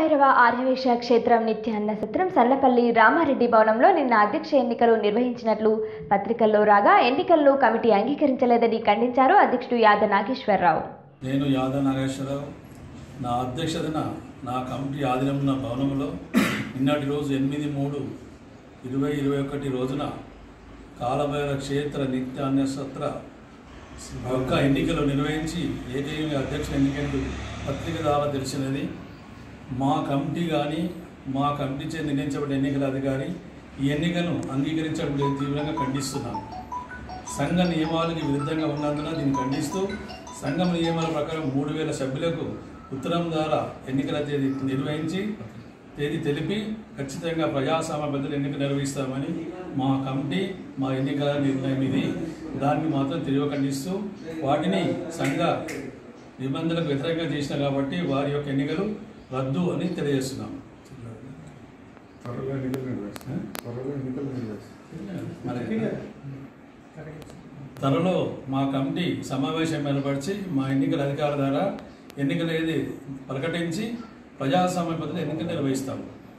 కాలభైరవ ఆర్యవేశ క్షేత్రం నిత్యాన్న సత్రం సల్లపల్లి రామారెడ్డి భవనంలో నిన్న అధ్యక్ష ఎన్నికలు నిర్వహించినట్లు పత్రికల్లో రాగా ఎన్నికల్లో కమిటీ అంగీకరించలేదని ఖండించారు అధ్యక్షుడు యాద నాగేశ్వరరావు నేను యాదవ్ నాగేశ్వరరావు నా అధ్యక్షతన నా కమిటీ ఆధీనం ఉన్న భవనంలో నిన్నటి రోజు ఎనిమిది మూడు ఇరవై ఇరవై ఒకటి రోజున కాలభైర క్షేత్ర నిత్యాన్య సత్ర యొక్క ఎన్నికలు నిర్వహించి ఏకైక అధ్యక్ష ఎన్నికలు పత్రిక ద్వారా తెలిసినది మా కమిటీ కానీ మా కమిటీ చే నిర్ణయించబడిన ఎన్నికల అధికారి ఈ ఎన్నికను అంగీకరించడం తీవ్రంగా ఖండిస్తున్నాను సంఘ నియమాలకు విరుద్ధంగా ఉన్నందున దీన్ని ఖండిస్తూ సంఘం నియమాల ప్రకారం మూడు వేల సభ్యులకు ఉత్తరం ద్వారా ఎన్నికల తేదీ నిర్వహించి తేదీ తెలిపి ఖచ్చితంగా ప్రజాస్వామ్యబద్ధులు ఎన్నిక నిర్వహిస్తామని మా కమిటీ మా ఎన్నికల నిర్ణయం ఇది దాన్ని మాత్రం తెలియ ఖండిస్తూ వాటిని సంఘ నిబంధనలకు వ్యతిరేకంగా చేసిన కాబట్టి వారి యొక్క ఎన్నికలు రద్దు అని తెలియజేస్తున్నాం త్వరలో ఎన్నికలు నిర్వహిస్తాం త్వరలో ఎన్నికలు నిర్వహిస్తాం మరి త్వరలో మా కమిటీ సమావేశం ఏర్పరిచి మా ఎన్నికల అధికారుల ద్వారా ఎన్నికలు ఏది ప్రకటించి ప్రజాస్వామ్య పద్ధతిలో ఎన్నికలు నిర్వహిస్తాము